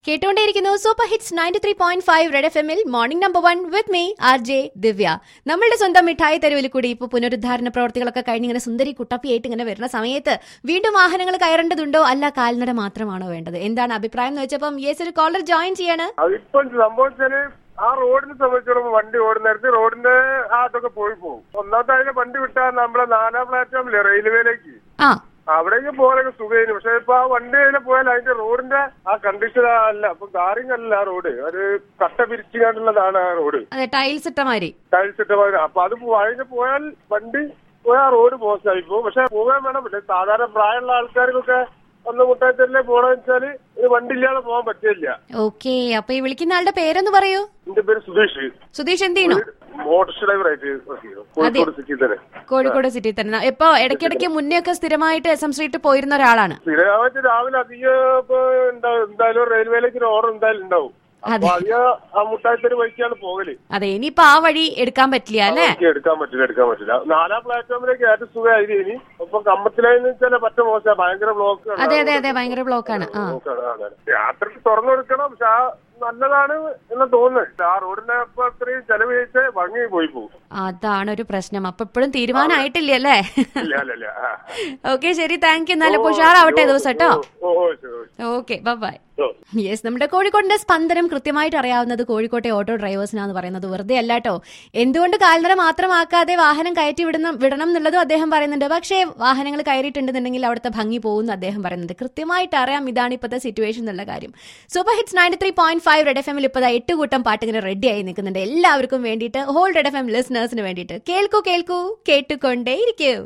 കേട്ടുകൊണ്ടേയിരിക്കുന്നു super hits ninety three point five Red F എമ്മിൽ morning number one with me R J Divya നമ്മളുടെ സ്വന്തം മിഠായി തെരുവിൽ കൂടി ഇപ്പോൾ പുനരുദ്ധാരണ പ്രവർത്തികളൊക്കെ കഴിഞ്ഞ് ഇങ്ങനെ സുന്ദരി കുട്ടപ്പിയായിട്ട് ഇങ്ങനെ വരുന്ന സമയത്ത് വീണ്ടും വാഹനങ്ങൾ കയറേണ്ടതുണ്ടോ അല്ല കാൽനട മാത്രമാണോ വേണ്ടത് എന്താണ് അഭിപ്രായം എന്ന് വെച്ചപ്പം യെസ് ഒരു കോളർ ജോയിൻ ചെയ്യാണ് അതിപ്പം സംഭവിച്ചാല് ആ റോഡിനെ സംബന്ധിച്ചിടത്തോളം വണ്ടി ഓടുന്നിടത്ത് റോഡിന്റെ ആ അതൊക്കെ പോയി പോകും ഒന്നാമത്തെ അതിന് വണ്ടി വിട്ടാൽ നമ്മളെ നാലാം പ്ലാറ്റ്ഫോമില്ലേ റെയിൽവേയിലേക്ക് ആ അവിടേക്ക് പോകാനൊക്കെ സുഖമായിരുന്നു പക്ഷെ ഇപ്പൊ ആ വണ്ടി അതിനെ പോയാൽ അതിന്റെ റോഡിന്റെ ആ കണ്ടീഷൻ അല്ല അപ്പൊ കാറിങ് അല്ല ആ റോഡ് ഒരു കട്ട പിരിച്ചുകൊണ്ടുള്ളതാണ് ആ റോഡ് അതെ ടൈൽസ് ഇട്ട മാതിരി ടൈൽസ് ഇട്ട മാതിരി അപ്പൊ അത് പോ- അതിന് പോയാൽ വണ്ടി പോയാൽ ആ റോഡ് മോശമായി പോകും പക്ഷെ പോകാൻ വേണം പിന്നെ സാധാരണ പ്രായമുള്ള ആൾക്കാർക്കൊക്കെ ഒന്ന് മുട്ടായിട്ടല്ലേ പോണെന്ന് വെച്ചാല് ഒരു വണ്ടി ഇല്ലാതെ പോകാൻ പറ്റില്ല ഓക്കെ അപ്പൊ ഈ വിളിക്കുന്ന ആളുടെ പേരൊന്ന് പറയൂ എന്റെ പേര് സുധീഷ് സുധീഷ് എന്ത് ചെയ്യണു മോട്ടോർ ഡ്രൈവറായിട്ട് വർക്ക് ചെയ്യുന്നു കോഴിക്കോട് സിറ്റി തന്നെ കോഴിക്കോട് സിറ്റി തന്നെ ഇപ്പൊ ഇടയ്ക്കിടയ്ക്ക് മുന്നേ ഒക്കെ സ്ഥിരമായിട്ട് എസ് എം സ്ട്രീറ്റ് പോയിരുന്ന ഒരാളാണ് സ്ഥിരമായിട്ട് രാവിലെ അധികം ഇപ്പൊ എന്താ- എന്തായാലും റെയിൽവേയിലേക്ക് ഒരു ഓർഡർ എന്തായാലും ഉണ്ടാവും അപ്പൊ അധികം ആ മുട്ടായിത്തൊരു വഴിക്കാണ് പോകല് അതെ ഇനിയിപ്പോ ആ വഴി എടുക്കാൻ പറ്റില്ല അല്ലേ എനിക്ക് എടുക്കാൻ പറ്റില്ല എടുക്കാൻ പറ്റില്ല നാലാം പ്ലാറ്റ്ഫോമിലേക്ക് ഏറ്റവും സുഖമായിരുന്നു ഇനി ഇപ്പൊ കമ്പത്തിലായെന്ന് വെച്ചാൽ പറ്റ മോശം ഭയങ്കര ബ്ലോക്ക് അതെ അതെ അതെ ഭയങ്കര ബ്ലോക്കാണ് ആ യാത്രക്ക് തുറന്നു കൊടുക്കണം പക്ഷെ ആ നല്ലതാണ് എന്ന് തോന്നുന്നത് ആ റോഡിന്റെ ഇപ്പൊ അത്രയും ചെലവ് കഴിച്ച് ഭംഗി പോയി പോകും അതാണ് ഒരു പ്രശ്നം അപ്പൊ ഇപ്പോഴും തീരുമാനമായിട്ടില്ല അല്ലേ ഇല്ല അല്ല ഇല്ല ആ. ഓക്കെ ശരി താങ്ക് യു എന്നാലും ഉഷാറാവട്ടെ ദിവസം കേട്ടോ ഓ ഓ ശരി ഓ, ഓക്കെ ബൈ ഓ യെസ് നമ്മുടെ കോഴിക്കോടിന്റെ സ്പന്ദനം കൃത്യമായിട്ട് അറിയാവുന്നത് കോഴിക്കോട്ടെ ഓട്ടോ ഡ്രൈവേഴ്സിനാന്ന് പറയുന്നത് വെറുതെ അല്ലാട്ടോ എന്തുകൊണ്ട് കാൽനട മാത്രമാക്കാതെ വാഹനം കയറ്റി വിടണം വിടണം എന്നുള്ളതും അദ്ദേഹം പറയുന്നുണ്ട് പക്ഷേ വാഹനങ്ങൾ കയറിയിട്ടുണ്ടെന്നുണ്ടെങ്കിൽ അവിടുത്തെ ഭംഗി പോകുന്നു അദ്ദേഹം പറയുന്നുണ്ട് കൃത്യമായിട്ട് അറിയാം ഇതാണ് ഇപ്പോഴത്തെ സിറ്റുവേഷൻ എന്നുള്ള കാര്യം super hits ninety three point five Red F എമ്മിൽ ഇപ്പോൾ എട്ട് കൂട്ടം പാട്ട് ഇങ്ങനെ റെഡി ആയി നിൽക്കുന്നുണ്ട് എല്ലാവർക്കും വേണ്ടിയിട്ട് ഹോൾ റെഡ് എഫ് എം ലിസണേഴ്സിന് വേണ്ടിയിട്ട് കേൾക്കൂ കേൾക്കൂ കേട്ടുകൊണ്ടേ ഇരിക്കൂ